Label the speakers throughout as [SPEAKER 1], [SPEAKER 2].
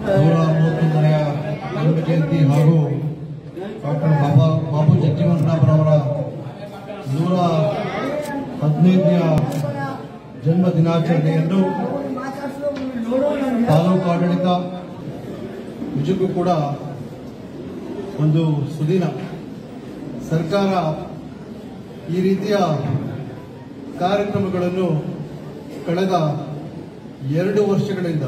[SPEAKER 1] ನೂರ ಮೂವತ್ತೊಂದನೆಯ ಜನ್ಮ ಜಯಂತಿ ಹಾಗೂ ಡಾಕ್ಟರ್ ಬಾಬಾ ಬಾಬು ಜಗಜೀವನರಾಮರವರ ನೂರ ಹದಿನೈದನೆಯ ಜನ್ಮ ದಿನಾಚರಣೆಯನ್ನು ತಾಲೂಕು ಆಡಳಿತ ನಿಜಕ್ಕೂ ಕೂಡ ಒಂದು ಸುದಿನ ಸರ್ಕಾರ ಈ ರೀತಿಯ ಕಾರ್ಯಕ್ರಮಗಳನ್ನು ಕಳೆದ ಎರಡು ವರ್ಷಗಳಿಂದ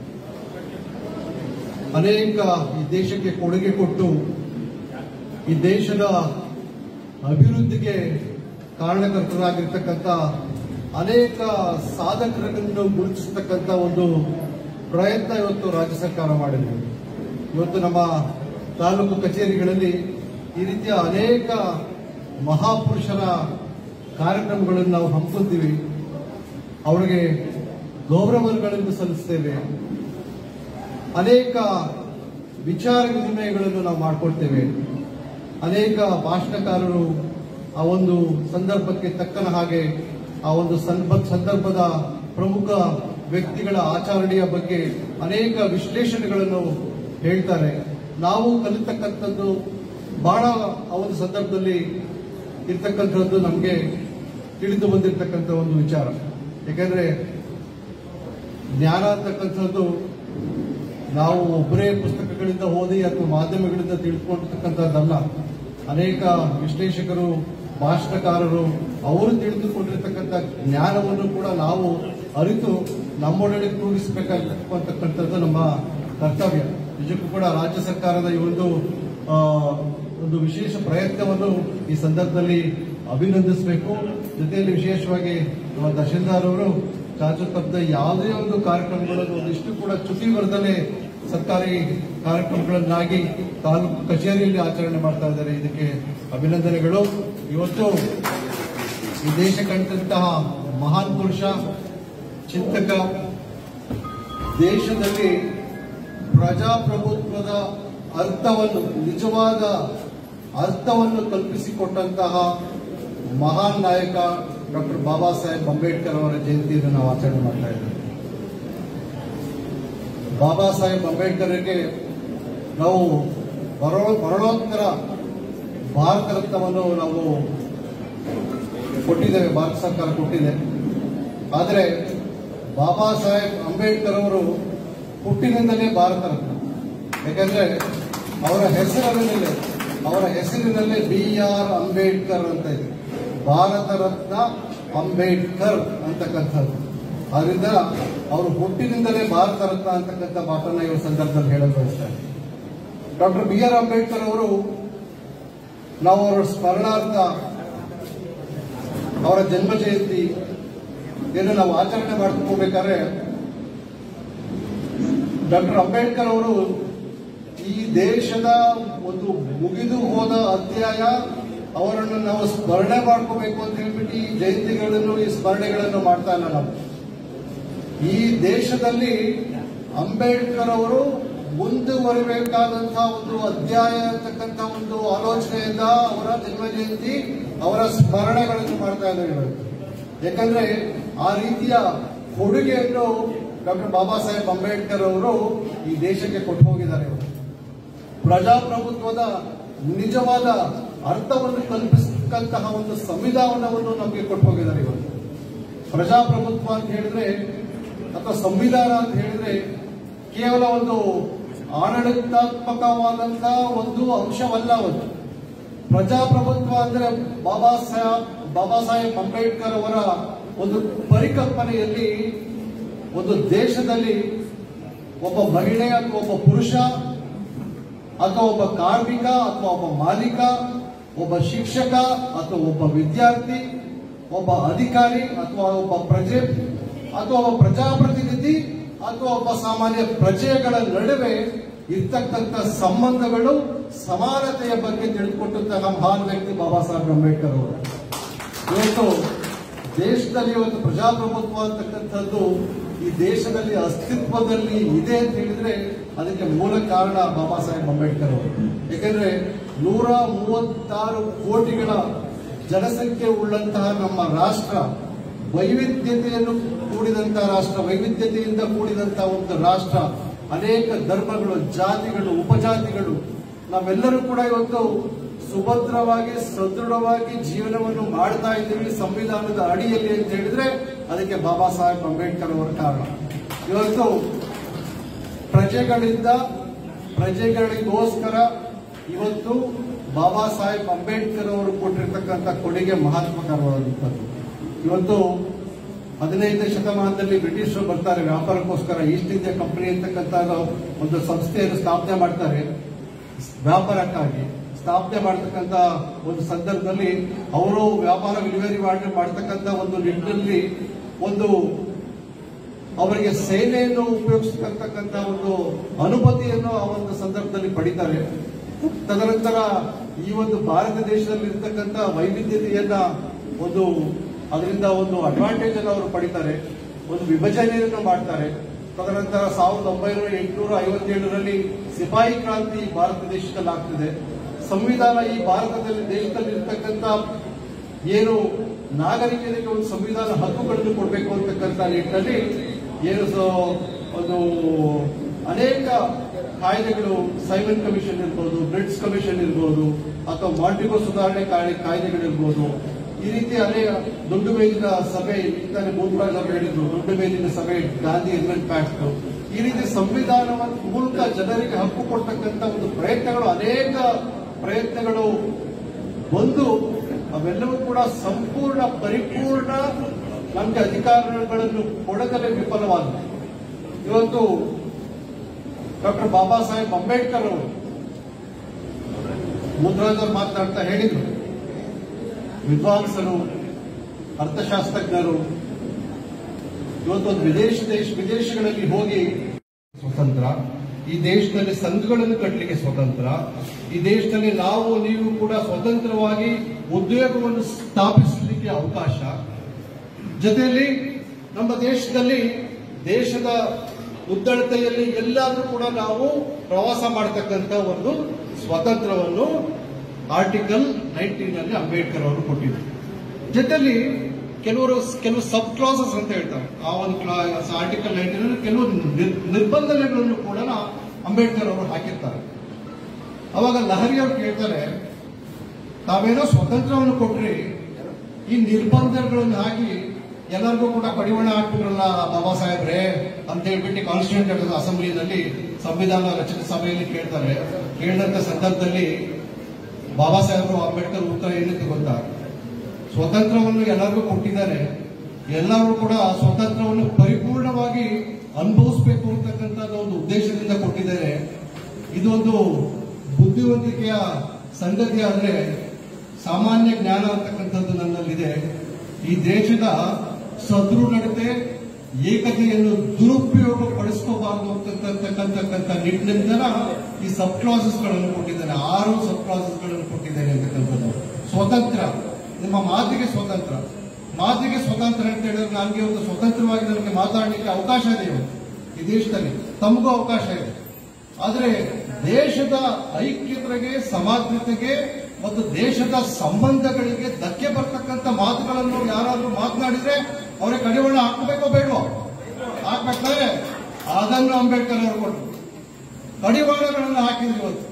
[SPEAKER 1] ಅನೇಕ ಈ ದೇಶಕ್ಕೆ ಕೊಡುಗೆ ಕೊಟ್ಟು ಈ ದೇಶದ ಅಭಿವೃದ್ಧಿಗೆ ಕಾರಣಕರ್ತರಾಗಿರ್ತಕ್ಕಂಥ ಅನೇಕ ಸಾಧಕರನ್ನು ಗುರುತಿಸತಕ್ಕಂಥ ಒಂದು ಪ್ರಯತ್ನ ಇವತ್ತು ರಾಜ್ಯ ಸರ್ಕಾರ ಮಾಡಿದೆ ಇವತ್ತು ನಮ್ಮ ತಾಲೂಕು ಕಚೇರಿಗಳಲ್ಲಿ ಈ ರೀತಿಯ ಅನೇಕ ಮಹಾಪುರುಷರ ಕಾರ್ಯಕ್ರಮಗಳನ್ನು ನಾವು ಹಮ್ಮಿಕೊಳ್ತೀವಿ ಅವರಿಗೆ ಗೌರವಗಳನ್ನು ಸಲ್ಲಿಸ್ತೇವೆ ಅನೇಕ ವಿಚಾರ ವಿನಿಮಯಗಳನ್ನು ನಾವು ಮಾಡಿಕೊಡ್ತೇವೆ ಅನೇಕ ಭಾಷಣಕಾರರು ಆ ಒಂದು ಸಂದರ್ಭಕ್ಕೆ ತಕ್ಕನ ಹಾಗೆ ಆ ಒಂದು ಸಂದರ್ಭ ಸಂದರ್ಭದ ಪ್ರಮುಖ ವ್ಯಕ್ತಿಗಳ ಆಚರಣೆಯ ಬಗ್ಗೆ ಅನೇಕ ವಿಶ್ಲೇಷಣೆಗಳನ್ನು ಹೇಳ್ತಾರೆ ನಾವು ಕಲಿತಕ್ಕಂಥದ್ದು ಬಹಳ ಆ ಒಂದು ಸಂದರ್ಭದಲ್ಲಿ ಇರ್ತಕ್ಕಂಥದ್ದು ನಮಗೆ ತಿಳಿದು ಬಂದಿರತಕ್ಕಂಥ ಒಂದು ವಿಚಾರ ಯಾಕಂದ್ರೆ ಜ್ಞಾನ ಅಂತಕ್ಕಂಥದ್ದು ನಾವು ಒಬ್ಬರೇ ಪುಸ್ತಕಗಳಿಂದ ಓದಿ ಅಥವಾ ಮಾಧ್ಯಮಗಳಿಂದ ತಿಳ್ಕೊಂಡಿರ್ತಕ್ಕಂಥದ್ದಲ್ಲ ಅನೇಕ ವಿಶ್ಲೇಷಕರು ಭಾಷಣಕಾರರು ಅವರು ತಿಳಿದುಕೊಂಡಿರ್ತಕ್ಕಂಥ ಜ್ಞಾನವನ್ನು ಕೂಡ ನಾವು ಅರಿತು ನಮ್ಮೊಡನೆ ಕೂಡಿಸಬೇಕಾಗಿರ್ತಕ್ಕಂಥದ್ದು ನಮ್ಮ ಕರ್ತವ್ಯ ನಿಜಕ್ಕೂ ಕೂಡ ರಾಜ್ಯ ಸರ್ಕಾರದ ಈ ಒಂದು ಆ, ಒಂದು ವಿಶೇಷ ಪ್ರಯತ್ನವನ್ನು ಈ ಸಂದರ್ಭದಲ್ಲಿ ಅಭಿನಂದಿಸಬೇಕು ಜೊತೆಯಲ್ಲಿ ವಿಶೇಷವಾಗಿ ನಮ್ಮ ತಹಶೀಲ್ದಾರ್ ಅವರು ಚಾಚು ತಪ್ಪದ ಯಾವುದೇ ಒಂದು ಕಾರ್ಯಕ್ರಮಗಳನ್ನು ಒಂದಿಷ್ಟು ಕೂಡ ಚ್ಯುತಿ ಬರದಲ್ಲೇ ಸರ್ಕಾರಿ ಕಾರ್ಯಕ್ರಮಗಳನ್ನಾಗಿ ತಾಲೂಕು ಕಚೇರಿಯಲ್ಲಿ ಆಚರಣೆ ಮಾಡ್ತಾ ಇದ್ದಾರೆ ಇದಕ್ಕೆ ಅಭಿನಂದನೆಗಳು ಇವತ್ತು ಈ ದೇಶ ಕಂಡಂತಹ ಮಹಾನ್ ಪುರುಷ ಚಿಂತಕ ದೇಶದಲ್ಲಿ ಪ್ರಜಾಪ್ರಭುತ್ವದ ಅರ್ಥವನ್ನು ನಿಜವಾದ ಅರ್ಥವನ್ನು ಕಲ್ಪಿಸಿಕೊಟ್ಟಂತಹ ಮಹಾನ್ ನಾಯಕ ಡಾಕ್ಟರ್ ಬಾಬಾ ಸಾಹೇಬ್ ಅಂಬೇಡ್ಕರ್ ಅವರ ಜಯಂತಿಯನ್ನು ನಾವು ಆಚರಣೆ ಮಾಡ್ತಾ ಇದ್ದೇವೆ ಬಾಬಾ ಸಾಹೇಬ್ ಅಂಬೇಡ್ಕರ್ಗೆ ನಾವು ಮರಣ ಮರಣೋತ್ತರ ಭಾರತ ರತ್ನವನ್ನು ನಾವು ಕೊಟ್ಟಿದ್ದೇವೆ ಭಾರತ ಸರ್ಕಾರ ಕೊಟ್ಟಿದೆ ಆದರೆ ಬಾಬಾ ಸಾಹೇಬ್ ಅಂಬೇಡ್ಕರ್ ಅವರು ಹುಟ್ಟಿನಿಂದಲೇ ಭಾರತ ರತ್ನ ಯಾಕಂದ್ರೆ ಅವರ ಹೆಸರಿನಲ್ಲೇ ಅವರ ಹೆಸರಿನಲ್ಲೇ ಬಿ ಆರ್ ಅಂಬೇಡ್ಕರ್ ಅಂತ ಇದೆ ಭಾರತ ರತ್ನ ಅಂಬೇಡ್ಕರ್ ಅಂತಕ್ಕಂಥದ್ದು ಆದ್ರಿಂದ ಅವರು ಹುಟ್ಟಿನಿಂದಲೇ ಭಾರತ ರತ್ನ ಅಂತಕ್ಕಂಥ ಮಾತನ್ನ ಈ ಸಂದರ್ಭದಲ್ಲಿ ಹೇಳಲು ಬಯಸ್ತಾರೆ ಡಾಕ್ಟರ್ ಬಿ ಆರ್ ಅಂಬೇಡ್ಕರ್ ಅವರು ನಾವು ಅವರ ಸ್ಮರಣಾರ್ಥ ಅವರ ಜನ್ಮ ಜಯಂತಿ ಏನು ನಾವು ಆಚರಣೆ ಮಾಡ್ಕೋಬೇಕಾದ್ರೆ ಡಾಕ್ಟರ್ ಅಂಬೇಡ್ಕರ್ ಅವರು ಈ ದೇಶದ ಒಂದು ಮುಗಿದು ಹೋದ ಅಧ್ಯಾಯ ಅವರನ್ನು ನಾವು ಸ್ಮರಣೆ ಮಾಡ್ಕೋಬೇಕು ಅಂತ ಹೇಳ್ಬಿಟ್ಟು ಈ ಜಯಂತಿಗಳನ್ನು ಈ ಸ್ಮರಣೆಗಳನ್ನು ಮಾಡ್ತಾ ಇಲ್ಲ ನಾವು ಈ ದೇಶದಲ್ಲಿ ಅಂಬೇಡ್ಕರ್ ಅವರು ಮುಂದುವರಿಬೇಕಾದಂತಹ ಒಂದು ಅಧ್ಯಾಯ ಅಂತಕ್ಕಂಥ ಒಂದು ಆಲೋಚನೆಯಿಂದ ಅವರ ಜನ್ಮ ಜಯಂತಿ ಅವರ ಸ್ಮರಣೆಗಳನ್ನು ಮಾಡ್ತಾ ಇದ್ದಾರೆ ಇವತ್ತು ಯಾಕಂದ್ರೆ ಆ ರೀತಿಯ ಕೊಡುಗೆಯನ್ನು ಡಾಕ್ಟರ್ ಬಾಬಾ ಸಾಹೇಬ್ ಅಂಬೇಡ್ಕರ್ ಅವರು ಈ ದೇಶಕ್ಕೆ ಕೊಟ್ಟು ಹೋಗಿದ್ದಾರೆ ಇವರು ಪ್ರಜಾಪ್ರಭುತ್ವದ ನಿಜವಾದ ಅರ್ಥವನ್ನು ಕಲ್ಪಿಸತಕ್ಕಂತಹ ಒಂದು ಸಂವಿಧಾನವನ್ನು ನಮಗೆ ಕೊಟ್ಟು ಹೋಗಿದ್ದಾರೆ ಇವತ್ತು ಪ್ರಜಾಪ್ರಭುತ್ವ ಅಂತ ಹೇಳಿದ್ರೆ ಅಥವಾ ಸಂವಿಧಾನ ಅಂತ ಹೇಳಿದ್ರೆ ಕೇವಲ ಒಂದು ಆಡಳಿತಾತ್ಮಕವಾದಂತಹ ಒಂದು ಅಂಶವಲ್ಲ ಒಂದು ಪ್ರಜಾಪ್ರಭುತ್ವ ಅಂದ್ರೆ ಬಾಬಾ ಸಾಹೇಬ್ ಬಾಬಾ ಸಾಹೇಬ್ ಅಂಬೇಡ್ಕರ್ ಅವರ ಒಂದು ಪರಿಕಲ್ಪನೆಯಲ್ಲಿ ಒಂದು ದೇಶದಲ್ಲಿ ಒಬ್ಬ ಮಹಿಳೆ ಅಥವಾ ಒಬ್ಬ ಪುರುಷ ಅಥವಾ ಒಬ್ಬ ಕಾರ್ಮಿಕ ಅಥವಾ ಒಬ್ಬ ಮಾಲೀಕ ಒಬ್ಬ ಶಿಕ್ಷಕ ಅಥವಾ ಒಬ್ಬ ವಿದ್ಯಾರ್ಥಿ ಒಬ್ಬ ಅಧಿಕಾರಿ ಅಥವಾ ಒಬ್ಬ ಪ್ರಜೆ ಅಥವಾ ಒಬ್ಬ ಪ್ರಜಾಪ್ರತಿನಿಧಿ ಅಥವಾ ಒಬ್ಬ ಸಾಮಾನ್ಯ ಪ್ರಜೆಗಳ ನಡುವೆ ಇರ್ತಕ್ಕಂಥ ಸಂಬಂಧಗಳು ಸಮಾನತೆಯ ಬಗ್ಗೆ ತಿಳಿದುಕೊಟ್ಟಂತಹ ಮಹಾನ್ ವ್ಯಕ್ತಿ ಬಾಬಾ ಸಾಹೇಬ್ ಅಂಬೇಡ್ಕರ್ ಅವರು ಇವತ್ತು ದೇಶದಲ್ಲಿ ಇವತ್ತು ಪ್ರಜಾಪ್ರಭುತ್ವ ಅಂತಕ್ಕಂಥದ್ದು ಈ ದೇಶದಲ್ಲಿ ಅಸ್ತಿತ್ವದಲ್ಲಿ ಇದೆ ಅಂತ ಹೇಳಿದ್ರೆ ಅದಕ್ಕೆ ಮೂಲ ಕಾರಣ ಬಾಬಾ ಸಾಹೇಬ್ ಅಂಬೇಡ್ಕರ್ ಅವರು ಯಾಕಂದ್ರೆ ನೂರ ಮೂವತ್ತಾರು ಕೋಟಿಗಳ ಜನಸಂಖ್ಯೆ ಉಳ್ಳಂತಹ ನಮ್ಮ ರಾಷ್ಟ್ರ ವೈವಿಧ್ಯತೆಯನ್ನು ಕೂಡಿದಂತಹ ರಾಷ್ಟ್ರ ವೈವಿಧ್ಯತೆಯಿಂದ ಕೂಡಿದಂತಹ ಒಂದು ರಾಷ್ಟ್ರ ಅನೇಕ ಧರ್ಮಗಳು ಜಾತಿಗಳು ಉಪಜಾತಿಗಳು ನಾವೆಲ್ಲರೂ ಕೂಡ ಇವತ್ತು ಸುಭದ್ರವಾಗಿ ಸದೃಢವಾಗಿ ಜೀವನವನ್ನು ಮಾಡ್ತಾ ಇದ್ದೀವಿ ಸಂವಿಧಾನದ ಅಡಿಯಲ್ಲಿ ಅಂತ ಹೇಳಿದ್ರೆ ಅದಕ್ಕೆ ಬಾಬಾ ಸಾಹೇಬ್ ಅಂಬೇಡ್ಕರ್ ಅವರ ಕಾರಣ ಇವತ್ತು ಪ್ರಜೆಗಳಿಂದ ಪ್ರಜೆಗಳಿಗೋಸ್ಕರ ಇವತ್ತು ಬಾಬಾ ಸಾಹೇಬ್ ಅಂಬೇಡ್ಕರ್ ಅವರು ಕೊಟ್ಟಿರ್ತಕ್ಕಂಥ ಕೊಡುಗೆ ಮಹತ್ವಕರವಾದಂಥದ್ದು ಇವತ್ತು ಹದಿನೈದನೇ ಶತಮಾನದಲ್ಲಿ ಬ್ರಿಟಿಷರು ಬರ್ತಾರೆ ವ್ಯಾಪಾರಕ್ಕೋಸ್ಕರ ಈಸ್ಟ್ ಇಂಡಿಯಾ ಕಂಪನಿ ಅಂತಕ್ಕಂಥ ಒಂದು ಸಂಸ್ಥೆಯನ್ನು ಸ್ಥಾಪನೆ ಮಾಡ್ತಾರೆ ವ್ಯಾಪಾರಕ್ಕಾಗಿ ಸ್ಥಾಪನೆ ಮಾಡತಕ್ಕಂತ ಒಂದು ಸಂದರ್ಭದಲ್ಲಿ ಅವರು ವ್ಯಾಪಾರ ವಿಲೇವಾರಿ ಮಾಡಿ ಮಾಡತಕ್ಕಂತ ಒಂದು ನಿಟ್ಟಿನಲ್ಲಿ ಒಂದು ಅವರಿಗೆ ಸೇನೆಯನ್ನು ಉಪಯೋಗಿಸ್ತಕ್ಕಂಥ ಒಂದು ಅನುಮತಿಯನ್ನು ಆ ಒಂದು ಸಂದರ್ಭದಲ್ಲಿ ಪಡಿತಾರೆ ತದನಂತರ ಈ ಒಂದು ಭಾರತ ದೇಶದಲ್ಲಿ ಇರ್ತಕ್ಕಂಥ ವೈವಿಧ್ಯತೆಯನ್ನ ಒಂದು ಅದರಿಂದ ಒಂದು ಅಡ್ವಾಂಟೇಜ್ ಅನ್ನು ಅವರು ಪಡಿತಾರೆ ಒಂದು ವಿಭಜನೆಯನ್ನು ಮಾಡ್ತಾರೆ ತದನಂತರ ಸಾವಿರದ ಒಂಬೈನೂರ ಎಂಟುನೂರ ಐವತ್ತೇಳರಲ್ಲಿ ಸಿಪಾಯಿ ಕ್ರಾಂತಿ ಭಾರತ ದೇಶದಲ್ಲಿ ಆಗ್ತದೆ ಸಂವಿಧಾನ ಈ ಭಾರತದಲ್ಲಿ ದೇಶದಲ್ಲಿ ಇರ್ತಕ್ಕಂಥ ಏನು ನಾಗರಿಕರಿಗೆ ಒಂದು ಸಂವಿಧಾನ ಹಕ್ಕುಗಳನ್ನು ಕೊಡಬೇಕು ಅಂತಕ್ಕಂಥ ನಿಟ್ಟಿನಲ್ಲಿ ಏನು ಸೊ ಒಂದು ಅನೇಕ ಕಾಯ್ದೆಗಳು ಸೈಮನ್ ಕಮಿಷನ್ ಇರ್ಬೋದು ಬ್ರಿಡ್ಸ್ ಕಮಿಷನ್ ಇರ್ಬೋದು ಅಥವಾ ಮಾಂಟಿಗೋ ಸುಧಾರಣೆ ಕಾಯ್ದೆ ಕಾಯ್ದೆಗಳಿರ್ಬೋದು ಈ ರೀತಿ ಅನೇಕ ದೊಡ್ಡ ಮೇಲಿನ ಸಭೆ ಇಂತಾನೆ ಮೂರ್ರಾಜ್ ಅವರು ಹೇಳಿದ್ರು ದೊಡ್ಡ ಮೇಲಿನ ಸಭೆ ಗಾಂಧಿ ಎನ್ಮೆಂಟ್ ಪ್ಯಾಕ್ಟ್ ಈ ರೀತಿ ಸಂವಿಧಾನದ ಮೂಲಕ ಜನರಿಗೆ ಹಕ್ಕು ಕೊಡ್ತಕ್ಕಂಥ ಒಂದು ಪ್ರಯತ್ನಗಳು ಅನೇಕ ಪ್ರಯತ್ನಗಳು ಒಂದು ಅವೆಲ್ಲವೂ ಕೂಡ ಸಂಪೂರ್ಣ ಪರಿಪೂರ್ಣ ನಮಗೆ ಅಧಿಕಾರಗಳನ್ನು ಕೊಡದಲೇ ವಿಫಲವಾಗಿದೆ ಇವತ್ತು ಡಾಕ್ಟರ್ ಬಾಬಾ ಸಾಹೇಬ್ ಅಂಬೇಡ್ಕರ್ ಅವರು ಮುದ್ರಾಜರು ಮಾತನಾಡ್ತಾ ಹೇಳಿದ್ರು ವಿದ್ವಾಂಸರು ಅರ್ಥಶಾಸ್ತ್ರಜ್ಞರು ಇವತ್ತೊಂದು ವಿದೇಶ ದೇಶ ವಿದೇಶಗಳಲ್ಲಿ ಹೋಗಿ ಸ್ವತಂತ್ರ ಈ ದೇಶದಲ್ಲಿ ಸಂಘಗಳನ್ನು ಕಟ್ಟಲಿಕ್ಕೆ ಸ್ವತಂತ್ರ ಈ ದೇಶದಲ್ಲಿ ನಾವು ನೀವು ಕೂಡ ಸ್ವತಂತ್ರವಾಗಿ ಉದ್ಯೋಗವನ್ನು ಸ್ಥಾಪಿಸಲಿಕ್ಕೆ ಅವಕಾಶ ಜೊತೆಯಲ್ಲಿ ನಮ್ಮ ದೇಶದಲ್ಲಿ ದೇಶದ ಉದ್ದಳತೆಯಲ್ಲಿ ಎಲ್ಲಾದ್ರೂ ಕೂಡ ನಾವು ಪ್ರವಾಸ ಮಾಡತಕ್ಕಂತ ಒಂದು ಸ್ವಾತಂತ್ರ್ಯವನ್ನು ಆರ್ಟಿಕಲ್ ನೈನ್ಟೀನ್ ಅಲ್ಲಿ ಅಂಬೇಡ್ಕರ್ ಅವರು ಕೊಟ್ಟಿದ್ರು ಜೊತೆಲಿ ಕೆಲವರು ಕೆಲವು ಸಬ್ ಕ್ಲಾಸಸ್ ಅಂತ ಹೇಳ್ತಾರೆ ಆ ಒಂದು ಆರ್ಟಿಕಲ್ ನೈನ್ಟೀನ್ ಅಲ್ಲಿ ಕೆಲವು ನಿರ್- ನಿರ್ಬಂಧನೆಗಳನ್ನು ಕೂಡ ಅಂಬೇಡ್ಕರ್ ಅವರು ಹಾಕಿರ್ತಾರೆ ಅವಾಗ ಲಹರಿ ಅವರು ಕೇಳ್ತಾರೆ ತಾವೇನೋ ಸ್ವತಂತ್ರವನ್ನು ಕೊಟ್ರಿ ಈ ನಿರ್ಬಂಧಗಳನ್ನು ಹಾಕಿ ಎಲ್ಲರಿಗೂ ಕೂಡ ಕಡಿವಾಣ ಹಾಕ್ಬಿಟ್ರಲ್ಲ ಬಾಬಾ ಸಾಹೇಬ್ರೆ ಅಂತ ಹೇಳ್ಬಿಟ್ಟು ಕಾನ್ಸ್ಟಿಟ್ಯೂಂಟ್ ಅಸೆಂಬ್ಲಿನಲ್ಲಿ ಸಂವಿಧಾನ ರಚನೆ ಸಭೆಯಲ್ಲಿ ಕೇಳ್ತಾರೆ ಕೇಳಿದಂತ ಸಂದರ್ಭದಲ್ಲಿ ಬಾಬಾ ಸಾಹೇಬರು ಅಂಬೇಡ್ಕರ್ ಉತ್ತರ ಏನಂತ ಗೊತ್ತಾ ಸ್ವತಂತ್ರವನ್ನು ಎಲ್ಲರಿಗೂ ಕೊಟ್ಟಿದ್ದಾರೆ ಎಲ್ಲರೂ ಕೂಡ ಸ್ವತಂತ್ರವನ್ನು ಪರಿಪೂರ್ಣವಾಗಿ ಅನುಭವಿಸಬೇಕು ಅಂತಕ್ಕಂಥದ್ದು ಒಂದು ಉದ್ದೇಶದಿಂದ ಕೊಟ್ಟಿದ್ದಾರೆ ಇದೊಂದು ಬುದ್ಧಿವಂತಿಕೆಯ ಸಂಗತಿ ಆದ್ರೆ ಸಾಮಾನ್ಯ ಜ್ಞಾನ ಅಂತಕ್ಕಂಥದ್ದು ನನ್ನಲ್ಲಿದೆ ಈ ದೇಶದ ಸದೃಢತೆ ಏಕತೆಯನ್ನು ದುರುಪಯೋಗ ಪಡಿಸ್ಕೋಬಾರದು ಅಂತಕ್ಕಂತಕ್ಕಂಥ ನಿಟ್ಟಿನಿಂದ ಈ ಸಬ್ ಕ್ಲಾಸಸ್ ಗಳನ್ನು ಕೊಟ್ಟಿದ್ದಾನೆ ಆರು ಸಬ್ ಕ್ಲಾಸಸ್ ಗಳನ್ನು ಕೊಟ್ಟಿದ್ದೇನೆ ಅಂತಕ್ಕಂಥದ್ದು ಸ್ವತಂತ್ರ ನಿಮ್ಮ ಮಾತಿಗೆ ಸ್ವತಂತ್ರ ಮಾತಿಗೆ ಸ್ವತಂತ್ರ ಅಂತ ಹೇಳಿದ್ರೆ ನನಗೆ ಒಂದು ಸ್ವತಂತ್ರವಾಗಿ ನನಗೆ ಮಾತಾಡಲಿಕ್ಕೆ ಅವಕಾಶ ಇದೆ ಇವತ್ತು ಈ ದೇಶದಲ್ಲಿ ತಮಗೂ ಅವಕಾಶ ಇದೆ ಆದರೆ ದೇಶದ ಐಕ್ಯತೆಗೆ ಸಮಾನತೆಗೆ ಮತ್ತು ದೇಶದ ಸಂಬಂಧಗಳಿಗೆ ಧಕ್ಕೆ ಬರ್ತಕ್ಕಂಥ ಮಾತುಗಳನ್ನು ಯಾರಾದ್ರೂ ಮಾತನಾಡಿದ್ರೆ ಅವರಿಗೆ ಕಡಿವಾಣ ಹಾಕಬೇಕೋ ಬೇಡವೋ ಹಾಕ್ಬೇಕಾದ್ರೆ ಅದನ್ನು ಅಂಬೇಡ್ಕರ್ ಅವರು ಕೊಟ್ಟರು ಕಡಿವಾಣಗಳನ್ನು ಹಾಕಿದ್ರು ಇವತ್ತು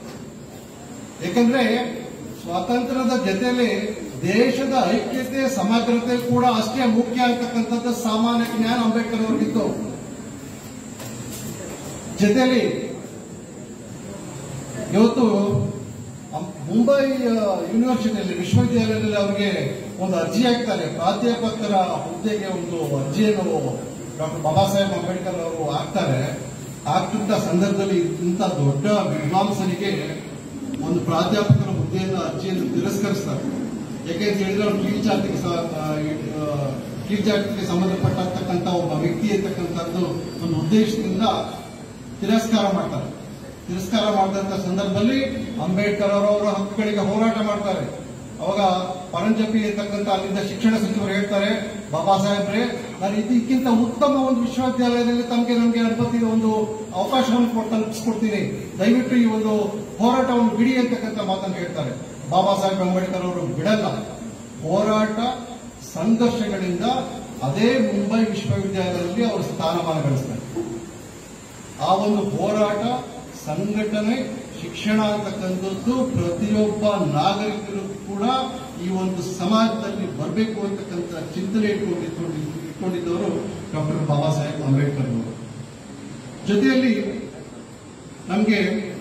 [SPEAKER 1] ಯಾಕಂದ್ರೆ ಸ್ವಾತಂತ್ರ್ಯದ ಜೊತೆಯಲ್ಲಿ ದೇಶದ ಐಕ್ಯತೆ ಸಮಗ್ರತೆ ಕೂಡ ಅಷ್ಟೇ ಮುಖ್ಯ ಅಂತಕ್ಕಂಥದ್ದು ಸಾಮಾನ್ಯ ಜ್ಞಾನ ಅಂಬೇಡ್ಕರ್ ಅವ್ರಿಗಿತ್ತು ಜೊತೆಯಲ್ಲಿ ಇವತ್ತು ಅಂ- ಮುಂಬೈ ಆ, ಯೂನಿವರ್ಸಿಟಿಯಲ್ಲಿ ವಿಶ್ವವಿದ್ಯಾಲಯದಲ್ಲಿ ಅವರಿಗೆ ಒಂದು ಅರ್ಜಿ ಹಾಕ್ತಾರೆ ಪ್ರಾಧ್ಯಾಪಕರ ಹುದ್ದೆಗೆ ಒಂದು ಅರ್ಜಿಯನ್ನು ಡಾಕ್ಟರ್ ಬಾಬಾ ಸಾಹೇಬ್ ಅಂಬೇಡ್ಕರ್ ಅವರು ಹಾಕ್ತಾರೆ ಆಗ್ತಿದ್ದ ಸಂದರ್ಭದಲ್ಲಿ ಇಂಥ ದೊಡ್ಡ ವಿದ್ವಾಂಸನಿಗೆ ಒಂದು ಪ್ರಾಧ್ಯಾಪಕರ ಹುದ್ದೆಯನ್ನು ಅರ್ಜಿಯನ್ನು ತಿರಸ್ಕರಿಸ್ತಾರೆ ಯಾಕೆಂತ ಹೇಳಿದ್ರೆ ಅವ್ರು ಕೀಳ್ಜಾತಿಗೆ ಸ- ಆ, ಆ, ಕೀಳ್ಜಾತಿಗೆ ಸಂಬಂಧಪಟ್ಟಂತಕ್ಕಂಥ ಒಬ್ಬ ವ್ಯಕ್ತಿ ಅಂತಕ್ಕಂಥದ್ದು ಒಂದು ಉದ್ದೇಶದಿಂದ ತಿರಸ್ಕಾರ ಮಾಡ್ತಾರೆ ತಿರಸ್ಕಾರ ಮಾಡಿದಂತ ಸಂದರ್ಭದಲ್ಲಿ ಅಂಬೇಡ್ಕರ್ ಅವರವರ ಹಕ್ಕುಗಳಿಗೆ ಹೋರಾಟ ಮಾಡ್ತಾರೆ ಅವಾಗ ಪರಂಜಪಿ ಇರ್ತಕ್ಕಂಥ ಅಲ್ಲಿಂದ ಶಿಕ್ಷಣ ಸಚಿವರು ಹೇಳ್ತಾರೆ ಬಾಬಾ ಸಾಹೇಬ್ರೆ ನಾನು ಇದಕ್ಕಿಂತ ಉತ್ತಮ ಒಂದು ವಿಶ್ವವಿದ್ಯಾಲಯದಲ್ಲಿ ತಮಗೆ ನಮಗೆ ಅನುಮತಿ ಒಂದು ಅವಕಾಶವನ್ನು ಕೊಟ್ಟು ತಲುಪಿಸ್ಕೊಡ್ತೀನಿ ದಯವಿಟ್ಟು ಈ ಒಂದು ಹೋರಾಟವನ್ನು ಬಿಡಿ ಅಂತಕ್ಕಂಥ ಮಾತನ್ನು ಹೇಳ್ತಾರೆ ಬಾಬಾ ಸಾಹೇಬ್ ಅಂಬೇಡ್ಕರ್ ಅವರು ಬಿಡಲ್ಲ ಹೋರಾಟ ಸಂಘರ್ಷಗಳಿಂದ ಅದೇ ಮುಂಬೈ ವಿಶ್ವವಿದ್ಯಾಲಯದಲ್ಲಿ ಅವರು ಸ್ಥಾನಮಾನ ಗಳಿಸ್ತಾರೆ ಆ ಒಂದು ಹೋರಾಟ ಸಂಘಟನೆ ಶಿಕ್ಷಣ ಅಂತಕ್ಕಂಥದ್ದು ಪ್ರತಿಯೊಬ್ಬ ನಾಗರಿಕರು ಕೂಡ ಈ ಒಂದು ಸಮಾಜದಲ್ಲಿ ಬರಬೇಕು ಅಂತಕ್ಕಂಥ ಚಿಂತನೆ ಇಟ್ಕೊಂಡಿದ್ದು ಇಟ್ಕೊಂಡಿದ್ದವರು ಡಾಕ್ಟರ್ ಬಾಬಾ ಸಾಹೇಬ್ ಅಂಬೇಡ್ಕರ್ ಅವರು ಜೊತೆಯಲ್ಲಿ ನಮಗೆ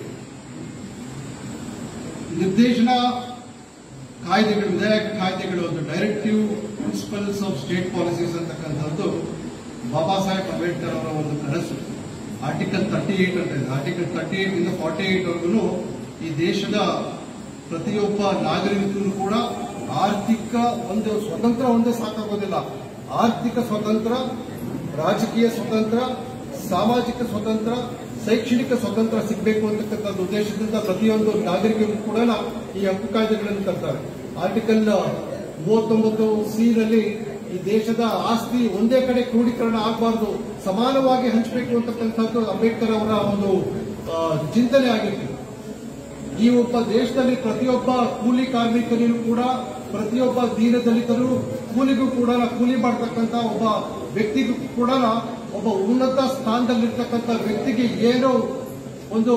[SPEAKER 1] ನಿರ್ದೇಶನ ಕಾಯ್ದೆಗಳು ವಿಧಾಯಕ ಕಾಯ್ದೆಗಳು ಒಂದು directive principles of state policies ಅಂತಕ್ಕಂಥದ್ದು ಬಾಬಾ ಸಾಹೇಬ್ ಅಂಬೇಡ್ಕರ್ ಅವರ ಒಂದು ಕನಸು ಆರ್ಟಿಕಲ್ ತರ್ಟಿ ಏಟ್ ಅಂತ ಇದೆ ಆರ್ಟಿಕಲ್ ತರ್ಟಿ ಏಟ್ ಇಂದ ಫಾರ್ಟಿ ಏಟ್ ವರೆಗೂ ಈ ದೇಶದ ಪ್ರತಿಯೊಬ್ಬ ನಾಗರಿಕರು ಕೂಡ ಆರ್ಥಿಕ ಒಂದು ಸ್ವತಂತ್ರ ಒಂದೇ ಸಾಕಾಗೋದಿಲ್ಲ ಆರ್ಥಿಕ ಸ್ವತಂತ್ರ ರಾಜಕೀಯ ಸ್ವತಂತ್ರ ಸಾಮಾಜಿಕ ಸ್ವತಂತ್ರ ಶೈಕ್ಷಣಿಕ ಸ್ವತಂತ್ರ ಸಿಗಬೇಕು ಅಂತಕ್ಕಂಥ ಉದ್ದೇಶದಿಂದ ಪ್ರತಿಯೊಂದು ನಾಗರಿಕರಿಗೂ ಕೂಡ ಈ ಹಕ್ಕು ಕಾಯ್ದೆಗಳನ್ನು ತರ್ತಾರೆ ಆರ್ಟಿಕಲ್ ಮೂವತ್ತೊಂಬತ್ತು ಸಿ ನಲ್ಲಿ ಈ ದೇಶದ ಆಸ್ತಿ ಒಂದೇ ಕಡೆ ಕ್ರೋಢೀಕರಣ ಆಗಬಾರ್ದು ಸಮಾನವಾಗಿ ಹಂಚಬೇಕು ಅಂತಕ್ಕಂಥದ್ದು ಅಂಬೇಡ್ಕರ್ ಅವರ ಒಂದು ಆ, ಚಿಂತನೆ ಆಗಿತ್ತು ಈ ಒಬ್ಬ ದೇಶದಲ್ಲಿ ಪ್ರತಿಯೊಬ್ಬ ಕೂಲಿ ಕಾರ್ಮಿಕರಿಗೂ ಕೂಡ ಪ್ರತಿಯೊಬ್ಬ ದೀನ ದಲಿತರು ಕೂಲಿಗೂ ಕೂಡ ಕೂಲಿ ಮಾಡ್ತಕ್ಕಂಥ ಒಬ್ಬ ವ್ಯಕ್ತಿಗೂ ಕೂಡ ಒಬ್ಬ ಉನ್ನತ ಸ್ಥಾನದಲ್ಲಿರ್ತಕ್ಕಂಥ ವ್ಯಕ್ತಿಗೆ ಏನೋ ಒಂದು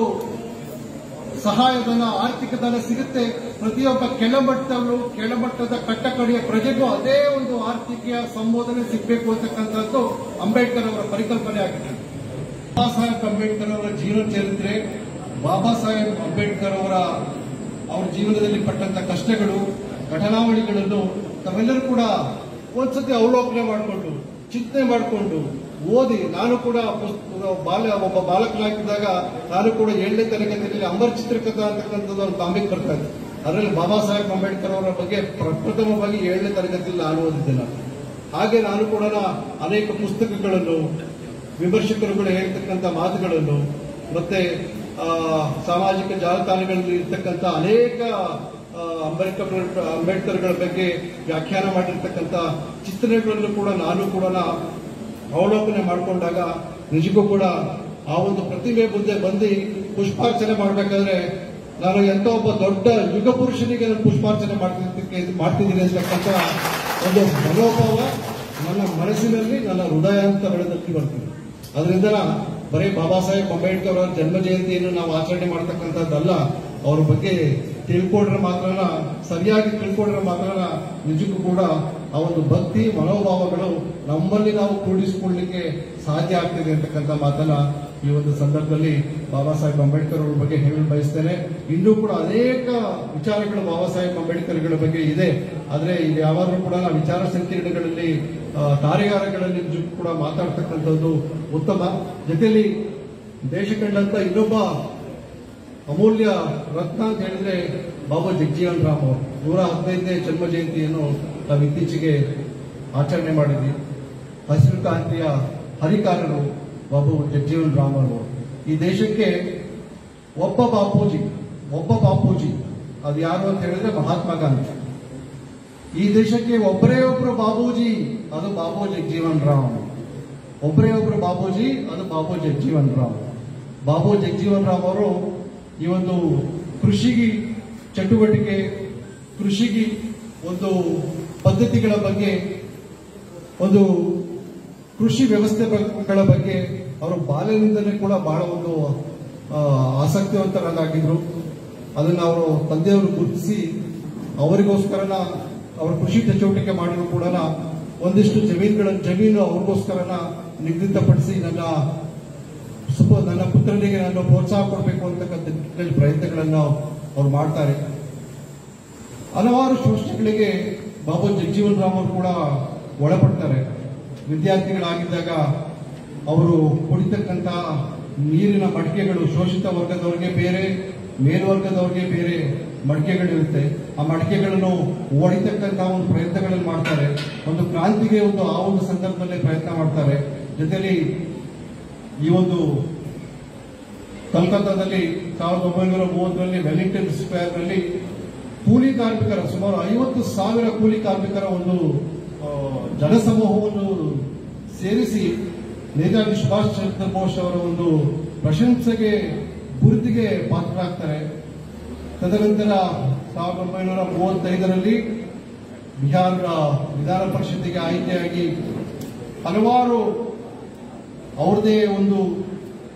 [SPEAKER 1] ಸಹಾಯಧನ ಆರ್ಥಿಕ ಧನ ಸಿಗುತ್ತೆ ಪ್ರತಿಯೊಬ್ಬ ಕೆಳಮಟ್ಟದಲ್ಲೂ ಕೆಳಮಟ್ಟದ ಕಟ್ಟಕಡೆಯ ಪ್ರಜೆಗೂ ಅದೇ ಒಂದು ಆರ್ಥಿಕ ಸಂಬೋಧನೆ ಸಿಗಬೇಕು ಅಂತಕ್ಕಂಥದ್ದು ಅಂಬೇಡ್ಕರ್ ಅವರ ಪರಿಕಲ್ಪನೆ ಆಗಿದೆ ಬಾಬಾ ಸಾಹೇಬ್ ಅಂಬೇಡ್ಕರ್ ಅವರ ಜೀವನ ಚರಿತ್ರೆ ಬಾಬಾ ಸಾಹೇಬ್ ಅಂಬೇಡ್ಕರ್ ಅವರ ಅವರ ಜೀವನದಲ್ಲಿ ಪಟ್ಟಂತ ಕಷ್ಟಗಳು ಘಟನಾವಳಿಗಳನ್ನು ತಾವೆಲ್ಲರೂ ಕೂಡ ಒಂದ್ಸತಿ ಅವಲೋಕನೆ ಮಾಡಿಕೊಂಡು ಚಿಂತನೆ ಮಾಡಿಕೊಂಡು ಓದಿ ನಾನು ಕೂಡ ಪುಸ್ತ- ಬಾಲ ಒಬ್ಬ ಬಾಲಕನಾಗಿದ್ದಾಗ ನಾನು ಕೂಡ ಏಳನೇ ತರಗತಿಯಲ್ಲಿ ಅಂಬರ್ ಚಿತ್ರಕಥಾ ಅಂತಕ್ಕಂಥದ್ದು ಒಂದು ಕಾಮಿಕ್ ಬರ್ತಾ ಇದೆ ಅದರಲ್ಲಿ ಬಾಬಾ ಸಾಹೇಬ್ ಅಂಬೇಡ್ಕರ್ ಅವರ ಬಗ್ಗೆ ಪ್ರಪ್ರಥಮವಾಗಿ ಏಳನೇ ತರಗತಿಯಲ್ಲಿ ನಾನು ಓದಿದ್ದೆ ನಾನು ಹಾಗೆ ನಾನು ಕೂಡ ಅನೇಕ ಪುಸ್ತಕಗಳನ್ನು ವಿಮರ್ಶಕರುಗಳು ಹೇಳ್ತಕ್ಕಂಥ ಮಾತುಗಳನ್ನು ಮತ್ತೆ ಆ, ಸಾಮಾಜಿಕ ಜಾಲತಾಣಗಳಲ್ಲಿ ಇರ್ತಕ್ಕಂಥ ಅನೇಕ ಆ, ಅಂಬೇಡ್ಕರ್ ಅಂಬೇಡ್ಕರ್ಗಳ ಬಗ್ಗೆ ವ್ಯಾಖ್ಯಾನ ಮಾಡಿರ್ತಕ್ಕಂಥ ಚಿತ್ರಣಗಳನ್ನು ಕೂಡ ನಾನು ಕೂಡ ಅವಲೋಕನೆ ಮಾಡಿಕೊಂಡಾಗ ನಿಜಕ್ಕೂ ಕೂಡ ಆ ಒಂದು ಪ್ರತಿಮೆ ಮುಂದೆ ಬಂದು ಪುಷ್ಪಾರ್ಚನೆ ಮಾಡಬೇಕಾದ್ರೆ ನಾನು ಎಂತ ಒಬ್ಬ ದೊಡ್ಡ ಯುಗ ಪುರುಷನಿಗೆ ನಾನು ಪುಷ್ಪಾರ್ಚನೆ ಮಾಡ್ತಿದ್ದಕ್ಕೆ ಮಾಡ್ತಿದ್ದೀನಿ ಅಂತಕ್ಕಂಥ ಒಂದು ಮನೋಭಾವ ನನ್ನ ಮನಸ್ಸಿನಲ್ಲಿ ನನ್ನ ಹೃದಯಾಂತರಗಳಲ್ಲಿ ಬರ್ತೀನಿ ಅದರಿಂದ ಬರೀ ಬಾಬಾ ಸಾಹೇಬ್ ಅಂಬೇಡ್ಕರ್ ಅವರ ಜನ್ಮ ಜಯಂತಿಯನ್ನು ನಾವು ಆಚರಣೆ ಮಾಡ್ತಕ್ಕಂಥದ್ದಲ್ಲ ಅವ್ರ ಬಗ್ಗೆ ತಿಳ್ಕೊಂಡ್ರೆ ಮಾತ್ರ ಸರಿಯಾಗಿ ತಿಳ್ಕೊಂಡ್ರೆ ಮಾತ್ರ ನಿಜಕ್ಕೂ ಕೂಡ ಆ ಒಂದು ಭಕ್ತಿ ಮನೋಭಾವಗಳು ನಮ್ಮಲ್ಲಿ ನಾವು ಕೂಡಿಸಿಕೊಳ್ಳಲಿಕ್ಕೆ ಸಾಧ್ಯ ಆಗ್ತಿದೆ ಅಂತಕ್ಕಂಥ ಮಾತನ್ನ ಈ ಒಂದು ಸಂದರ್ಭದಲ್ಲಿ ಬಾಬಾ ಸಾಹೇಬ್ ಅಂಬೇಡ್ಕರ್ ಅವರ ಬಗ್ಗೆ ಹೇಳಲು ಬಯಸ್ತೇನೆ ಇನ್ನೂ ಕೂಡ ಅನೇಕ ವಿಚಾರಗಳು ಬಾಬಾ ಸಾಹೇಬ್ ಅಂಬೇಡ್ಕರ್ಗಳ ಬಗ್ಗೆ ಇದೆ ಆದ್ರೆ ಇದು ಯಾವಾಗಲೂ ಕೂಡ ನಾವು ವಿಚಾರ ಸಂಕಿರಣಗಳಲ್ಲಿ ಆ, ಕಾರ್ಯಾಗಾರಗಳಲ್ಲಿ ನಿಜಕ್ಕೂ ಕೂಡ ಮಾತಾಡ್ತಕ್ಕಂಥದ್ದು ಉತ್ತಮ ಜೊತೆಯಲ್ಲಿ ದೇಶ ಕಂಡಂತ ಇನ್ನೊಬ್ಬ ಅಮೂಲ್ಯ ರತ್ನ ಅಂತ ಹೇಳಿದ್ರೆ ಬಾಬಾ ಜಗಜೀವನ್ ರಾಮ್ ಅವರು ನೂರ ಹದಿನೈದನೇ ಜನ್ಮ ಜಯಂತಿಯನ್ನು ನಾವು ಇತ್ತೀಚೆಗೆ ಆಚರಣೆ ಮಾಡಿದ್ವಿ ಹಸಿರು ಕ್ರಾಂತಿಯ ಹರಿಕಾರರು ಬಾಬು ಜಗಜೀವನ್ ರಾಮ್ ಅವರು ಈ ದೇಶಕ್ಕೆ ಒಬ್ಬ ಬಾಪೂಜಿ ಒಬ್ಬ ಬಾಪೂಜಿ ಅದು ಯಾರು ಅಂತ ಹೇಳಿದ್ರೆ ಮಹಾತ್ಮ ಗಾಂಧಿ ಈ ದೇಶಕ್ಕೆ ಒಬ್ಬರೇ ಒಬ್ರು ಬಾಬೂಜಿ ಅದು ಬಾಬು ಜಗಜೀವನ್ ರಾಮ್ ಒಬ್ಬರೇ ಒಬ್ರು ಬಾಬೂಜಿ ಅದು ಬಾಬು ಜಗಜೀವನ್ ರಾಮ್ ಬಾಬು ಜಗಜೀವನ್ ರಾಮ್ ಅವರು ಈ ಒಂದು ಕೃಷಿಗೆ ಚಟುವಟಿಕೆ ಕೃಷಿಗೆ ಒಂದು ಪದ್ಧತಿಗಳ ಬಗ್ಗೆ ಒಂದು ಕೃಷಿ ವ್ಯವಸ್ಥೆಗಳ ಬಗ್ಗೆ ಅವರು ಬಾಲ್ಯದಿಂದಲೇ ಕೂಡ ಬಹಳ ಒಂದು ಆ, ಆಸಕ್ತಿವಂತರಾಗಿದ್ರು ಅದನ್ನು ಅವರು ತಂದೆಯವರು ಗುರುತಿಸಿ ಅವರಿಗೋಸ್ಕರನ ಅವರ ಕೃಷಿ ಚಟುವಟಿಕೆ ಮಾಡಿದ್ರು ಕೂಡ ಒಂದಿಷ್ಟು ಜಮೀನುಗಳ ಜಮೀನು ಅವ್ರಿಗೋಸ್ಕರನ ನಿಗದಿತಪಡಿಸಿ ನನ್ನ ಸುಪ ನನ್ನ ಪುತ್ರನಿಗೆ ನಾನು ಪ್ರೋತ್ಸಾಹ ಕೊಡಬೇಕು ಅಂತಕ್ಕಂಥ ನಿಟ್ಟಿನಲ್ಲಿ ಪ್ರಯತ್ನಗಳನ್ನು ಅವ್ರು ಮಾಡ್ತಾರೆ ಹಲವಾರು ಶೋಷಣೆಗಳಿಗೆ ಬಾಬು ಜಗಜೀವನ್ ರಾಮ್ ಅವರು ಕೂಡ ಒಳಪಡ್ತಾರೆ ವಿದ್ಯಾರ್ಥಿಗಳಾಗಿದ್ದಾಗ ಅವರು ಕುಡಿತಕ್ಕಂತ ನೀರಿನ ಮಡಿಕೆಗಳು ಶೋಷಿತ ವರ್ಗದವರಿಗೆ ಬೇರೆ ಮೇಲ್ವರ್ಗದವರಿಗೆ ಬೇರೆ ಮಡಿಕೆಗಳಿರುತ್ತೆ ಆ ಮಡಿಕೆಗಳನ್ನು ಓಡಿತಕ್ಕಂತ ಒಂದು ಪ್ರಯತ್ನಗಳನ್ನು ಮಾಡ್ತಾರೆ ಒಂದು ಕ್ರಾಂತಿಗೆ ಒಂದು ಆ ಒಂದು ಸಂದರ್ಭದಲ್ಲಿ ಪ್ರಯತ್ನ ಮಾಡ್ತಾರೆ ಜೊತೆಲಿ ಈ ಒಂದು ಕಲ್ಕತ್ತಾದಲ್ಲಿ ಸಾವಿರದ ಒಂಬೈನೂರ ಮೂವತ್ತರಲ್ಲಿ ವೆಲ್ಲಿಂಗ್ಟನ್ ಸ್ಕ್ವೇರ್ನಲ್ಲಿ ಕೂಲಿ ಕಾರ್ಮಿಕರ ಸುಮಾರು ಐವತ್ತು ಸಾವಿರ ಕೂಲಿ ಕಾರ್ಮಿಕರ ಒಂದು ಆ, ಜನಸಮೂಹವನ್ನು ಸೇರಿಸಿ ನೇತಾಜಿ ಸುಭಾಷ್ ಚಂದ್ರ ಬೋಸ್ ಅವರ ಒಂದು ಪ್ರಶಂಸೆಗೆ ಗುರುತಿಗೆ ಪಾತ್ರರಾಗ್ತಾರೆ ತದನಂತರ ಸಾವಿರದ ಒಂಬೈನೂರ ಮೂವತ್ತೈದರಲ್ಲಿ ಬಿಹಾರದ ವಿಧಾನ ಪರಿಷತ್ತಿಗೆ ಆಯ್ಕೆಯಾಗಿ ಹಲವಾರು ಅವ್ರದೇ ಒಂದು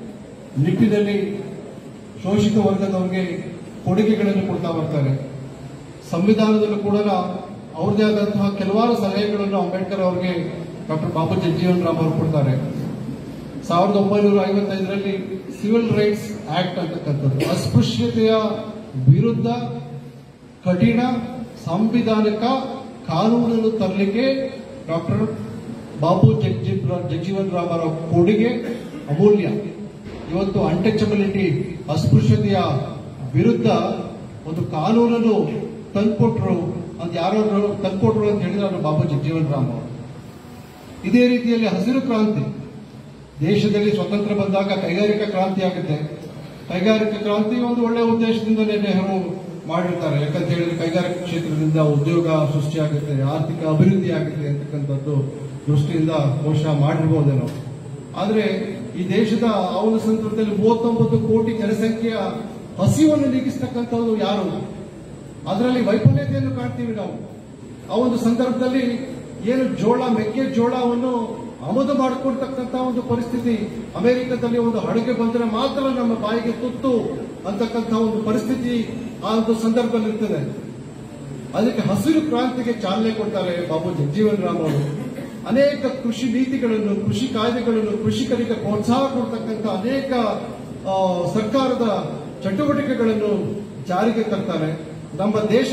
[SPEAKER 1] ನಿಟ್ಟಿನಲ್ಲಿ ಶೋಷಿತ ವರ್ಗದವರಿಗೆ ಕೊಡುಗೆಗಳನ್ನು ಕೊಡ್ತಾ ಬರ್ತಾರೆ ಸಂವಿಧಾನದಲ್ಲೂ ಕೂಡ ಅವ್ರದೇ ಆದಂತಹ ಕೆಲವಾರು ಸಲಹೆಗಳನ್ನು ಅಂಬೇಡ್ಕರ್ ಅವರಿಗೆ ಡಾಕ್ಟರ್ ಬಾಬು ಜಗಜೀವನ್ ರಾಮ್ ಅವರು ಕೊಡ್ತಾರೆ ಸಾವಿರದ ಒಂಬೈನೂರ ಐವತ್ತೈದರಲ್ಲಿ ಸಿವಿಲ್ ರೈಟ್ಸ್ ಆಕ್ಟ್ ಅಂತಕ್ಕಂಥದ್ದು ಅಸ್ಪೃಶ್ಯತೆಯ ವಿರುದ್ಧ ಕಠಿಣ ಸಾಂವಿಧಾನಿಕ ಕಾನೂನನ್ನು ತರಲಿಕ್ಕೆ ಡಾಕ್ಟರ್ ಬಾಬು ಜಗಜೀವ್ ಜಗಜೀವನ್ ರಾಮ್ ಅವರ ಕೊಡುಗೆ ಅಮೂಲ್ಯ ಇವತ್ತು ಅನ್ಟಚಬಿಲಿಟಿ ಅಸ್ಪೃಶ್ಯತೆಯ ವಿರುದ್ಧ ಒಂದು ಕಾನೂನನ್ನು ತಂದ್ಕೊಟ್ರು ಅಂತ ಯಾರು ತಂದ್ಕೊಟ್ರು ಅಂತ ಹೇಳಿದ್ರೆ ಅದು ಬಾಬು ಜಗಜೀವನ್ ರಾಮ್ ಅವರು ಇದೇ ರೀತಿಯಲ್ಲಿ ಹಸಿರು ಕ್ರಾಂತಿ ದೇಶದಲ್ಲಿ ಸ್ವತಂತ್ರ ಬಂದಾಗ ಕೈಗಾರಿಕಾ ಕ್ರಾಂತಿ ಆಗುತ್ತೆ ಕೈಗಾರಿಕಾ ಕ್ರಾಂತಿ ಒಂದು ಒಳ್ಳೆಯ ಉದ್ದೇಶದಿಂದಲೇ ನೆಹರು ಮಾಡಿರ್ತಾರೆ ಯಾಕಂತ ಹೇಳಿದ್ರೆ ಕೈಗಾರಿಕಾ ಕ್ಷೇತ್ರದಿಂದ ಉದ್ಯೋಗ ಸೃಷ್ಟಿಯಾಗುತ್ತೆ ಆರ್ಥಿಕ ಅಭಿವೃದ್ಧಿ ಆಗುತ್ತೆ ಅಂತಕ್ಕಂಥದ್ದು ದೃಷ್ಟಿಯಿಂದ ಬಹುಶಃ ಮಾಡಿರ್ಬೋದೇನೋ ಆದ್ರೆ ಈ ದೇಶದ ಆ ಒಂದು ಸಂದರ್ಭದಲ್ಲಿ ಮೂವತ್ತೊಂಬತ್ತು ಕೋಟಿ ಜನಸಂಖ್ಯೆಯ ಹಸಿವನ್ನು ನೀಗಿಸ್ತಕ್ಕಂಥದ್ದು ಯಾರು ಅದರಲ್ಲಿ ವೈಫಲ್ಯತೆಯನ್ನು ಕಾಣ್ತೀವಿ ನಾವು ಆ ಒಂದು ಸಂದರ್ಭದಲ್ಲಿ ಏನು ಜೋಳ ಮೆಕ್ಕೆ ಜೋಳವನ್ನು ಆಮದು ಮಾಡಿಕೊಡ್ತಕ್ಕಂಥ ಒಂದು ಪರಿಸ್ಥಿತಿ ಅಮೆರಿಕದಲ್ಲಿ ಒಂದು ಅಡುಗೆ ಬಂದರೆ ಮಾತ್ರ ನಮ್ಮ ಬಾಯಿಗೆ ತುತ್ತು ಅಂತಕ್ಕಂಥ ಒಂದು ಪರಿಸ್ಥಿತಿ ಆ ಒಂದು ಸಂದರ್ಭದಲ್ಲಿ ಇರ್ತದೆ ಅದಕ್ಕೆ ಹಸಿರು ಕ್ರಾಂತಿಗೆ ಚಾಲನೆ ಕೊಡ್ತಾರೆ ಬಾಬು ಜಗಜೀವನ್ ರಾಮ್ ಅವರು ಅನೇಕ ಕೃಷಿ ನೀತಿಗಳನ್ನು ಕೃಷಿ ಕಾಯ್ದೆಗಳನ್ನು ಕೃಷಿಕರಿಗೆ ಪ್ರೋತ್ಸಾಹ ಕೊಡ್ತಕ್ಕಂಥ ಅನೇಕ ಆ, ಸರ್ಕಾರದ ಚಟುವಟಿಕೆಗಳನ್ನು ಜಾರಿಗೆ ತರ್ತಾರೆ ನಮ್ಮ ದೇಶ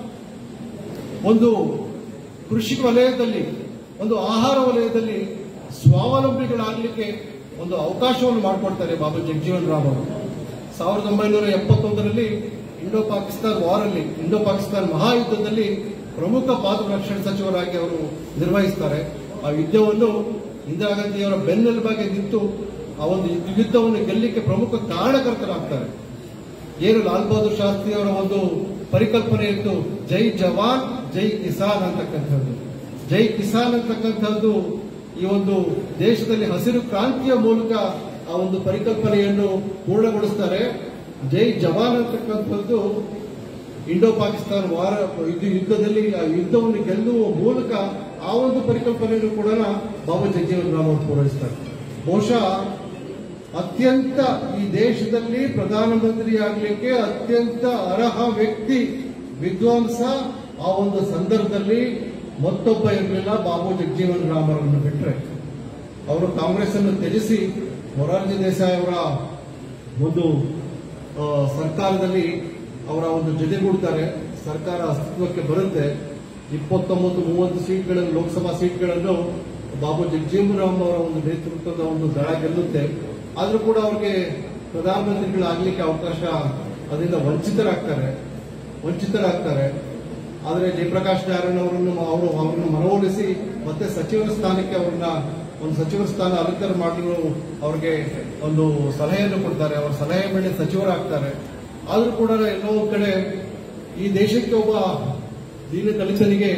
[SPEAKER 1] ಒಂದು ಕೃಷಿ ವಲಯದಲ್ಲಿ ಒಂದು ಆಹಾರ ವಲಯದಲ್ಲಿ ಸ್ವಾವಲಂಬಿಗಳಾಗಲಿಕ್ಕೆ ಒಂದು ಅವಕಾಶವನ್ನು ಮಾಡಿಕೊಡ್ತಾರೆ ಬಾಬು ಜಗಜೀವನ್ ರಾಮ್ ಅವರು ಸಾವಿರದ ಒಂಬೈನೂರ ಎಪ್ಪತ್ತೊಂದರಲ್ಲಿ ಇಂಡೋ ಪಾಕಿಸ್ತಾನ್ ವಾರಲ್ಲಿ ಇಂಡೋ ಪಾಕಿಸ್ತಾನ್ ಮಹಾಯುದ್ಧದಲ್ಲಿ ಪ್ರಮುಖ ಪಾತ್ರ ರಕ್ಷಣಾ ಸಚಿವರಾಗಿ ಅವರು ನಿರ್ವಹಿಸ್ತಾರೆ ಆ ಯುದ್ಧವನ್ನು ಇಂದಿರಾ ಗಾಂಧಿಯವರ ಬೆನ್ನೆಲುಬಾಗಿ ನಿಂತು ಆ ಒಂದು ಯುದ್ಧವನ್ನು ಗೆಲ್ಲಲಿಕ್ಕೆ ಪ್ರಮುಖ ಕಾರಣಕರ್ತರಾಗ್ತಾರೆ ಏನು ಲಾಲ್ ಬಹದ್ದೂರ್ ಶಾಸ್ತ್ರಿ ಅವರ ಒಂದು ಪರಿಕಲ್ಪನೆ ಇತ್ತು ಜೈ ಜವಾನ್ ಜೈ ಕಿಸಾನ್ ಅಂತಕ್ಕಂಥದ್ದು ಜೈ ಕಿಸಾನ್ ಅಂತಕ್ಕಂಥದ್ದು ಈ ಒಂದು ದೇಶದಲ್ಲಿ ಹಸಿರು ಕ್ರಾಂತಿಯ ಮೂಲಕ ಆ ಒಂದು ಪರಿಕಲ್ಪನೆಯನ್ನು ಪೂರ್ಣಗೊಳಿಸ್ತಾರೆ ಜೈ ಜವಾನ್ ಅಂತಕ್ಕಂಥದ್ದು ಇಂಡೋ ಪಾಕಿಸ್ತಾನ ವಾರ ಇದು ಯುದ್ಧದಲ್ಲಿ ಆ ಯುದ್ಧವನ್ನು ಗೆಲ್ಲುವ ಮೂಲಕ ಆ ಒಂದು ಪರಿಕಲ್ಪನೆಯನ್ನು ಕೂಡ ಬಾಬಾ ಜಗಜೀವನ್ ರಾಮ್ ಅವರು ಪೂರೈಸ್ತಾರೆ ಬಹುಶಃ ಅತ್ಯಂತ ಈ ದೇಶದಲ್ಲಿ ಪ್ರಧಾನಮಂತ್ರಿ ಆಗಲಿಕ್ಕೆ ಅತ್ಯಂತ ಅರ್ಹ ವ್ಯಕ್ತಿ ವಿದ್ವಾಂಸ ಆ ಒಂದು ಸಂದರ್ಭದಲ್ಲಿ ಮತ್ತೊಬ್ಬ ಇರಲಿಲ್ಲ ಬಾಬು ಜಗಜೀವನ್ ರಾಮ್ ಅವರನ್ನು ಬಿಟ್ಟರೆ ಅವರು ಕಾಂಗ್ರೆಸ್ ಅನ್ನು ತ್ಯಜಿಸಿ ಮೊರಾರ್ಜಿ ದೇಸಾಯಿ ಅವರ ಒಂದು ಆ, ಸರ್ಕಾರದಲ್ಲಿ ಅವರ ಒಂದು ಜೊತೆಗೂಡ್ತಾರೆ ಸರ್ಕಾರ ಅಸ್ತಿತ್ವಕ್ಕೆ ಬರುತ್ತೆ ಇಪ್ಪತ್ತೊಂಬತ್ತು ಮೂವತ್ತು ಸೀಟ್ಗಳನ್ನು ಲೋಕಸಭಾ ಸೀಟ್ಗಳನ್ನು ಬಾಬು ಜಗಜೀವನ್ ರಾಮ್ ಅವರ ಒಂದು ನೇತೃತ್ವದ ಒಂದು ದಳ ಗೆಲ್ಲುತ್ತೆ ಆದ್ರೂ ಕೂಡ ಅವ್ರಿಗೆ ಪ್ರಧಾನಮಂತ್ರಿಗಳಾಗ್ಲಿಕ್ಕೆ ಅವಕಾಶ ಅದರಿಂದ ವಂಚಿತರಾಗ್ತಾರೆ ವಂಚಿತರಾಗ್ತಾರೆ ಆದರೆ ಜಯಪ್ರಕಾಶ್ ನಾರಾಯಣ್ ಅವರನ್ನು ಅವರು ಅವರನ್ನು ಮನವೊಲಿಸಿ ಮತ್ತೆ ಸಚಿವರ ಸ್ಥಾನಕ್ಕೆ ಅವರನ್ನ ಒಂದು ಸಚಿವರ ಸ್ಥಾನ ಅಲಂಕಾರ ಮಾಡಲು ಅವ್ರಿಗೆ ಒಂದು ಸಲಹೆಯನ್ನು ಕೊಡ್ತಾರೆ ಅವರ ಸಲಹೆ ಮೇಲೆ ಸಚಿವರಾಗ್ತಾರೆ ಆದ್ರೂ ಕೂಡ ಎಲ್ಲೋ ಒಂದ್ ಕಡೆ ಈ ದೇಶಕ್ಕೆ ಒಬ್ಬ ದೀನ ದಲಿತನಿಗೆ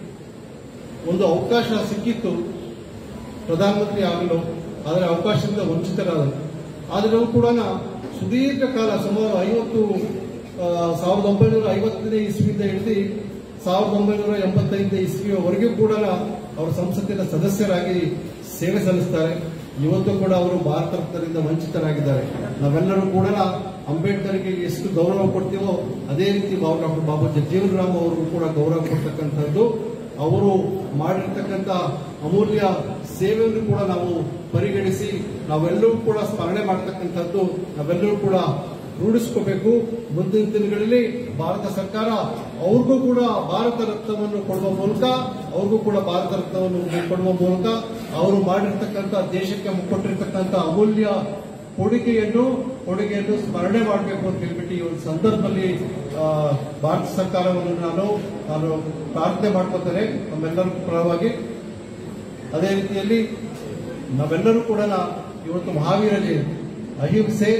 [SPEAKER 1] ಒಂದು ಅವಕಾಶ ಸಿಕ್ಕಿತ್ತು ಪ್ರಧಾನಮಂತ್ರಿ ಆಗಲು ಆದರೆ ಅವಕಾಶದಿಂದ ವಂಚಿತರಾದರು ಆದರೆ ನಾವು ಕೂಡ ಸುದೀರ್ಘ ಕಾಲ ಸುಮಾರು ಐವತ್ತು ಆ, ಸಾವಿರದ ಒಂಬೈನೂರ ಐವತ್ತನೇ ಇಸ್ವಿಯಿಂದ ಹಿಡಿದು ಸಾವಿರದ ಒಂಬೈನೂರ ಎಂಬತ್ತೈದನೇ ಇಸ್ವಿಯವರೆಗೂ ಕೂಡ ಅವರು ಸಂಸತ್ತಿನ ಸದಸ್ಯರಾಗಿ ಸೇವೆ ಸಲ್ಲಿಸ್ತಾರೆ ಇವತ್ತು ಕೂಡ ಅವರು ಭಾರತ ರತ್ನದಿಂದ ವಂಚಿತರಾಗಿದ್ದಾರೆ ನಾವೆಲ್ಲರೂ ಕೂಡ ಅಂಬೇಡ್ಕರ್ಗೆ ಎಷ್ಟು ಗೌರವ ಕೊಡ್ತೀವೋ ಅದೇ ರೀತಿ ಡಾಕ್ಟರ್ ಬಾಬಾ ಜಗಜೀವನ್ ರಾಮ್ ಅವರು ಕೂಡ ಗೌರವ ಕೊಡ್ತಕ್ಕಂಥದ್ದು ಅವರು ಮಾಡಿರ್ತಕ್ಕಂಥ ಅಮೂಲ್ಯ ಸೇವೆಯನ್ನು ಕೂಡ ನಾವು ಪರಿಗಣಿಸಿ ನಾವೆಲ್ಲರೂ ಕೂಡ ಸ್ಮರಣೆ ಮಾಡತಕ್ಕಂಥದ್ದು ನಾವೆಲ್ಲರೂ ಕೂಡ ರೂಢಿಸ್ಕೋಬೇಕು ಮುಂದಿನ ದಿನಗಳಲ್ಲಿ ಭಾರತ ಸರ್ಕಾರ ಅವ್ರಿಗೂ ಕೂಡ ಭಾರತ ರತ್ನವನ್ನು ಕೊಡುವ ಮೂಲಕ ಅವ್ರಿಗೂ ಕೂಡ ಭಾರತ ರತ್ನವನ್ನು ಕೊಡುವ ಮೂಲಕ ಅವರು ಮಾಡಿರ್ತಕ್ಕಂಥ ದೇಶಕ್ಕೆ ಕೊಟ್ಟಿರ್ತಕ್ಕಂಥ ಅಮೂಲ್ಯ ಕೊಡುಗೆಯನ್ನು ಕೊಡುಗೆಯನ್ನು ಸ್ಮರಣೆ ಮಾಡಬೇಕು ಅಂತ ಹೇಳ್ಬಿಟ್ಟು ಈ ಒಂದು ಸಂದರ್ಭದಲ್ಲಿ ಆ, ಭಾರತ ಸರ್ಕಾರವನ್ನು ನಾನು ನಾನು ಪ್ರಾರ್ಥನೆ ಮಾಡ್ಕೊತೇನೆ ನಮ್ಮೆಲ್ಲರ ಪರವಾಗಿ ಅದೇ ರೀತಿಯಲ್ಲಿ ನಾವೆಲ್ಲರೂ ಕೂಡ ಇವತ್ತು ಮಹಾವೀರ ಜಯಂತಿ ಅಹಿಂಸೆ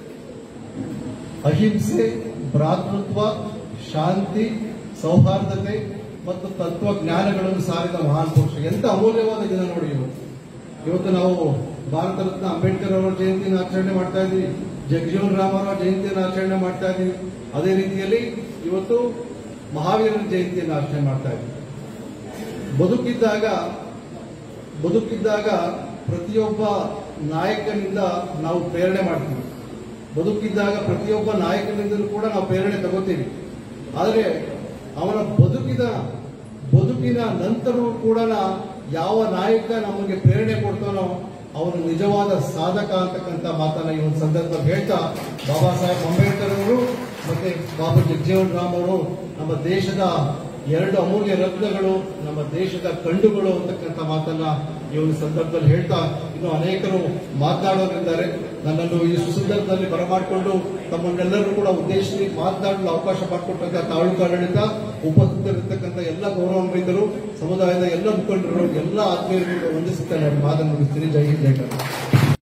[SPEAKER 1] ಅಹಿಂಸೆ ಭ್ರಾತೃತ್ವ ಶಾಂತಿ ಸೌಹಾರ್ದತೆ ಮತ್ತು ತತ್ವಜ್ಞಾನಗಳನ್ನು ಸಾರಿದ ಮಹಾನ್ ಪುರುಷ ಎಂತ ಅಮೂಲ್ಯವಾದ ದಿನ ನೋಡಿ ಇವತ್ತು ಇವತ್ತು ನಾವು ಭಾರತ ರತ್ನ ಅಂಬೇಡ್ಕರ್ ಅವರ ಜಯಂತಿಯನ್ನು ಆಚರಣೆ ಮಾಡ್ತಾ ಇದ್ದೀವಿ ಜಗಜೀವನ್ ರಾಮ್ ಅವರ ಜಯಂತಿಯನ್ನು ಆಚರಣೆ ಮಾಡ್ತಾ ಇದ್ದೀವಿ ಅದೇ ರೀತಿಯಲ್ಲಿ ಇವತ್ತು ಮಹಾವೀರನ ಜಯಂತಿಯನ್ನು ಆಚರಣೆ ಮಾಡ್ತಾ ಇದ್ದೀವಿ ಬದುಕಿದ್ದಾಗ ಬದುಕಿದ್ದಾಗ ಪ್ರತಿಯೊಬ್ಬ ನಾಯಕನಿಂದ ನಾವು ಪ್ರೇರಣೆ ಮಾಡ್ತೀವಿ ಬದುಕಿದ್ದಾಗ ಪ್ರತಿಯೊಬ್ಬ ನಾಯಕನಿಂದಲೂ ಕೂಡ ನಾವು ಪ್ರೇರಣೆ ತಗೋತೀವಿ ಆದರೆ ಅವನ ಬದುಕಿದ ಬದುಕಿನ ನಂತರವೂ ಕೂಡ ಯಾವ ನಾಯಕ ನಮಗೆ ಪ್ರೇರಣೆ ಕೊಡ್ತಾನೋ ಅವನು ನಿಜವಾದ ಸಾಧಕ ಅಂತಕ್ಕಂಥ ಮಾತನ್ನ ಈ ಒಂದು ಸಂದರ್ಭದಲ್ಲಿ ಹೇಳ್ತಾ ಬಾಬಾ ಸಾಹೇಬ್ ಅಂಬೇಡ್ಕರ್ ಅವರು ಮತ್ತೆ ಬಾಬಾ ಜಗಜೀವನ್ ರಾಮ್ ಅವರು ನಮ್ಮ ದೇಶದ ಎರಡು ಅಮೂಲ್ಯ ರತ್ನಗಳು ನಮ್ಮ ದೇಶದ ಕಂಡುಗಳು ಅಂತಕ್ಕಂಥ ಮಾತನ್ನ ಈ ಒಂದು ಸಂದರ್ಭದಲ್ಲಿ ಹೇಳ್ತಾ ಇನ್ನು ಅನೇಕರು ಮಾತನಾಡೋರಿದ್ದಾರೆ ನನ್ನನ್ನು ಈ ಸುಸಂದರ್ಭದಲ್ಲಿ ಬರಮಾಡಿಕೊಂಡು ತಮ್ಮನ್ನೆಲ್ಲರೂ ಕೂಡ ಉದ್ದೇಶಿಸಿ ಮಾತನಾಡಲು ಅವಕಾಶ ಮಾಡಿಕೊಟ್ಟಂತ ತಾಲೂಕು ಆಡಳಿತ ಉಪಸ್ಥಿತರಿರ್ತಕ್ಕಂಥ ಎಲ್ಲ ಗೌರವಾನ್ವಿತರು ಸಮುದಾಯದ ಎಲ್ಲ ಮುಖಂಡರು ಎಲ್ಲ ಆತ್ಮೀಯರಿಗೆ ವಂದಿಸುತ್ತಾ ನಾನು ಮಾತನ್ನು ಮುಗಿಸ್ತೀನಿ ಜೈ ಹಿಂದ್ ಜೈ ಕರ್ನಾಟಕ